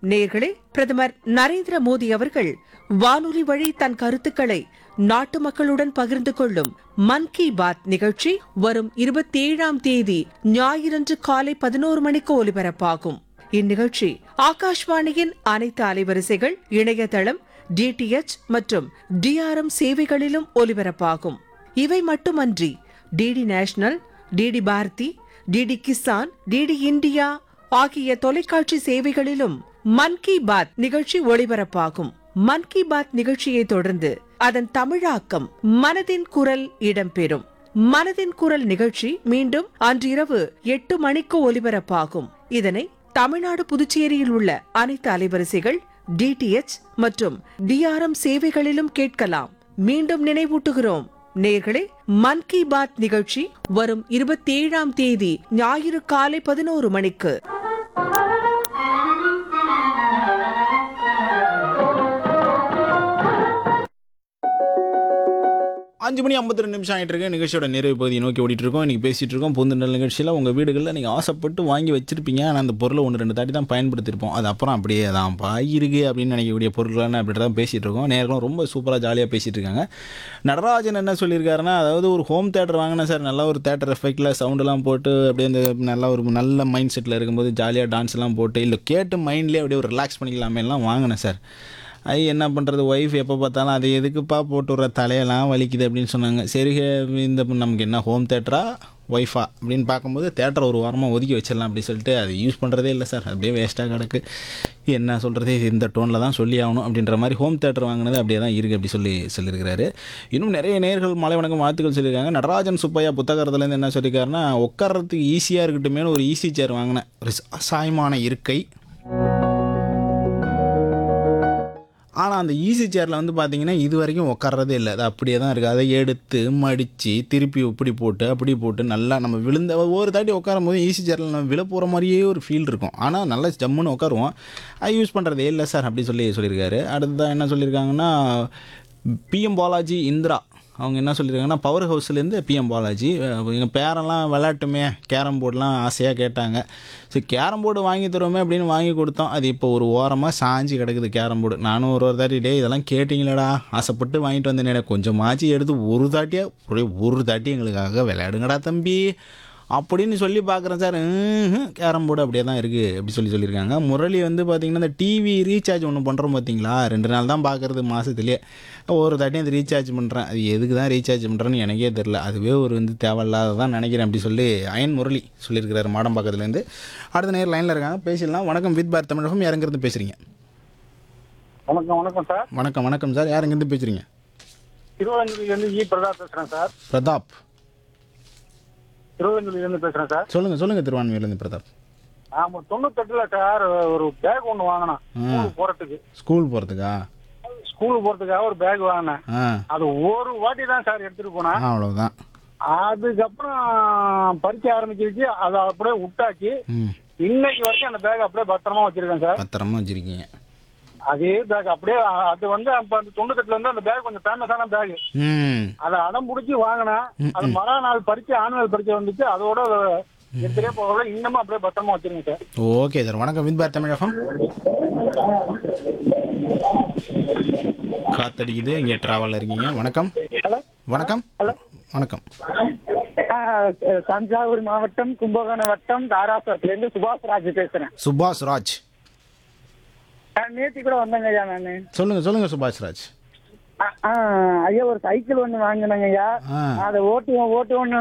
நேர்களே பிரதமர் நரேந்திர மோடி அவர்கள் வானொலி வழி தன் கருத்துக்களை நாட்டு மக்களுடன் பகிர்ந்து கொள்ளும் மன் கி பாத் நிகழ்ச்சி வரும் இருபத்தி ஏழாம் தேதி ஞாயிறன்று காலை பதினோரு மணிக்கு ஒலிபரப்பாகும் இந்நிகழ்ச்சி ஆகாஷ்வாணியின் அனைத்து அலைவரிசைகள் இணையதளம் டிடிஎச் மற்றும் டிஆர்எம் சேவைகளிலும் ஒலிபரப்பாகும் இவை மட்டுமன்றி DD national DD Bharati DD Kisan DD India ஆகிய தொலைக்காட்சி சேவைகளிலும் மன் கி பாத் நிகழ்ச்சி ஒளிபரப்பாகும் மன் கி பாத் நிகழ்ச்சியை தொடர்ந்து அதன் தமிழாக்கம் மனதின் குரல் இடம்பெறும் மனதின் குரல் நிகழ்ச்சி மீண்டும் அன்றிரவு எட்டு மணிக்கு ஒலிபரப்பாகும் இதனை தமிழ்நாடு புதுச்சேரியில் உள்ள அனைத்து அலைவரிசைகள் டிடிஎச் மற்றும் டிஆர்எம் சேவைகளிலும் கேட்கலாம் மீண்டும் நினைவூட்டுகிறோம் நேர்களே மன் கி பாத் நிகழ்ச்சி வரும் இருபத்தி ஏழாம் தேதி ஞாயிறு காலை பதினோரு மணிக்கு அஞ்சு மணி ஐம்பத்தி ரெண்டு நிமிஷம் ஆகிட்டு இருக்கு நிகழ்ச்சியோட நிறைவு பகுதியை நோக்கி ஓடிட்டு இருக்கோம் இன்றைக்கி பேசிகிட்டு இருக்கோம் பொந்துநல் நிகழ்ச்சியில் உங்கள் வீடுகளில் நீங்கள் ஆசைப்பட்டு வாங்கி வச்சிருப்பீங்க ஆனால் அந்த பொருளை ஒன்று ரெண்டு தாட்டி தான் பயன்படுத்தியிருப்போம் அது அப்புறம் அப்படியே தான் பாயிருக்கு அப்படின்னு நினைக்கக்கூடிய பொருட்களான அப்படி தான் பேசிகிட்டு இருக்கோம் நேர்களும் ரொம்ப சூப்பராக ஜாலியாக பேசிகிட்டு இருக்காங்க நடராஜன் என்ன சொல்லியிருக்காருன்னா அதாவது ஒரு ஹோம் தேட்டர் வாங்கினேன் சார் நல்லா ஒரு தேட்டர் எஃபெக்டில் சவுண்டெல்லாம் போட்டு அப்படியே அந்த நல்லா ஒரு நல்ல மைண்ட் செட்டில் இருக்கும்போது ஜாலியாக டான்ஸ் எல்லாம் போட்டு இல்லை கேட்டு மைண்ட்லேயே அப்படியே ஒரு ரிலாக்ஸ் பண்ணிக்கலாமே எல்லாம் வாங்கினேன் சார் ஐ என்ன பண்ணுறது ஒய்ஃப் எப்போ பார்த்தாலும் அது எதுக்குப்பா போட்டு விட்ற தலையெல்லாம் வலிக்குது அப்படின்னு சொன்னாங்க சரி இந்த நமக்கு என்ன ஹோம் தேட்டரா ஒய்ஃபா அப்படின்னு பார்க்கும்போது தேட்டரை ஒரு வாரமாக ஒதுக்கி வச்சிடலாம் அப்படின்னு சொல்லிட்டு அது யூஸ் பண்ணுறதே இல்லை சார் அப்படியே வேஸ்ட்டாக கிடக்கு என்ன சொல்கிறது இந்த டோனில் தான் சொல்லி ஆகணும் அப்படின்ற மாதிரி ஹோம் தேட்டர் வாங்கினது அப்படியே தான் இருக்குது அப்படி சொல்லி சொல்லியிருக்கிறாரு இன்னும் நிறைய நேர்கள் மலை வணக்கம் வாழ்த்துக்கள் சொல்லியிருக்காங்க நடராஜன் சுப்பையா புத்தகத்துலேருந்து என்ன சொல்லியிருக்காருன்னா உட்கார்றதுக்கு ஈஸியாக இருக்கட்டுமே ஒரு ஈஸி சேர் வாங்கினேன் ஒரு சாயமான இருக்கை ஆனால் அந்த ஈஸி சேரில் வந்து பார்த்தீங்கன்னா இது வரைக்கும் உட்கார்றதே இல்லை அது அப்படியே தான் இருக்குது அதை எடுத்து மடித்து திருப்பி இப்படி போட்டு அப்படி போட்டு நல்லா நம்ம விழுந்த ஒரு தாட்டி உட்காரும் போது ஈஸி சேரில் நம்ம விழ போகிற மாதிரியே ஒரு ஃபீல் இருக்கும் ஆனால் நல்லா ஜம்முன்னு உட்காருவோம் அது யூஸ் பண்ணுறதே இல்லை சார் அப்படி சொல்லி சொல்லியிருக்காரு அடுத்ததான் என்ன சொல்லியிருக்காங்கன்னா பிஎம் பாலாஜி இந்திரா அவங்க என்ன சொல்லியிருக்காங்கன்னா பவர் ஹவுஸ்லேருந்து பிஎம் பாலாஜி எங்கள் பேரெல்லாம் விளாட்டுமே கேரம் போர்டெலாம் ஆசையாக கேட்டாங்க சரி கேரம் போர்டு வாங்கி தருவோமே அப்படின்னு வாங்கி கொடுத்தோம் அது இப்போ ஒரு ஓரமாக சாஞ்சி கிடக்குது கேரம் போர்டு நானும் ஒரு ஒரு தாட்டி டே இதெல்லாம் கேட்டிங்களேடா ஆசைப்பட்டு வாங்கிட்டு வந்தேனே கொஞ்சமாச்சு எடுத்து ஒரு தாட்டியாக ஒரே ஒரு தாட்டி எங்களுக்காக விளையாடுங்கடா தம்பி அப்படின்னு சொல்லி பார்க்குறேன் சார் கேரம் போர்டு அப்படியே தான் இருக்குது அப்படி சொல்லி சொல்லியிருக்காங்க முரளி வந்து பார்த்திங்கன்னா இந்த டிவி ரீசார்ஜ் ஒன்று பண்ணுறோம் பார்த்தீங்களா ரெண்டு நாள் தான் பார்க்குறது மாதத்துலேயே ஒரு தாட்டியும் அது ரீசார்ஜ் பண்ணுறேன் அது எதுக்கு தான் ரீசார்ஜ் பண்ணுறேன்னு எனக்கே தெரில அதுவே ஒரு வந்து தேவையில்லாததான் நினைக்கிறேன் அப்படி சொல்லி அயன் முரளி சொல்லியிருக்கிறாரு மாடம்பாக்கத்துலேருந்து அடுத்த நேரம் லைனில் இருக்காங்க பேசிடலாம் வணக்கம் வித் பார் தமிழகம் யாருங்கிறது பேசுகிறீங்க வணக்கம் வணக்கம் சார் வணக்கம் வணக்கம் சார் யாருங்கிறது பேசுகிறீங்க திருவள்ளஞ்சிலிருந்து இ பிரதாப் பேசுறேன் சார் பிரதாப் திருவள்ளஞ்சிலிருந்து பேசுறேன் சார் சொல்லுங்கள் சொல்லுங்கள் திருவான்மையிலேருந்து பிரதாப் ஆமா தொண்ணூத்தெட்டுல சார் ஒரு பேக் ஒன்று வாங்கினேன் ஸ்கூலுக்கு போறதுக்கு ஸ்கூல் போகிறதுக்கா ஸ்கூலுக்கு போறதுக்காக ஒரு பேக் வாங்கினேன் ஆ அது ஒரு வாட்டி தான் சார் எடுத்துட்டு போனேன் ஆ, அவ்வளவுதான் அதுக்கப்புறம் பறிக்க ஆரம்பிச்சிருச்சு அதை அப்படியே விட்டாச்சு ம் இன்னைக்கு வரைக்கும் அந்த பேக் அப்படியே பத்திரமா வச்சிருக்கேன் சார் பத்திரமா வச்சிருக்கீங்க அதே பேக் அப்படியே அ- அது வந்து அப்ப அந்த தொண்ணூத்தெட்டுல இருந்து அந்த பேக் கொஞ்சம் ஃபேமஸான பேக் ம் அதை அடம் பிடிச்சி வாங்கினேன் அது மறா நாள் பறிச்சு ஆனுவல் பறிச்சு வந்துச்சு அதோட எடுத்துட்டே போகல இன்னமும் அப்படியே பத்திரமா வச்சிருங்க சார் ஓகே சார் வணக்கம் வித் பார் தமிழகம் காத்தடிக்குது இங்கே ட்ராவலில் இருக்கீங்க வணக்கம் ஹலோ வணக்கம் வணக்கம் தஞ்சாவூர் மாவட்டம் கும்பகோணம் வட்டம் தாராசுரத்துலேருந்து சுபாஷ் ராஜ் பேசுறேன் சுபாஷ் ராஜ் நான் நேத்தி கூட வந்தேங்க ஐயா நானு சொல்லுங்க சொல்லுங்க சுபாஷ் ராஜ் ஆ, ஆ, ஐயா ஒரு சைக்கிள் ஒண்ணு வாங்கினேங்க ஐயா ஆ அதை ஓட்டுவோம் ஓட்டுவோம்னு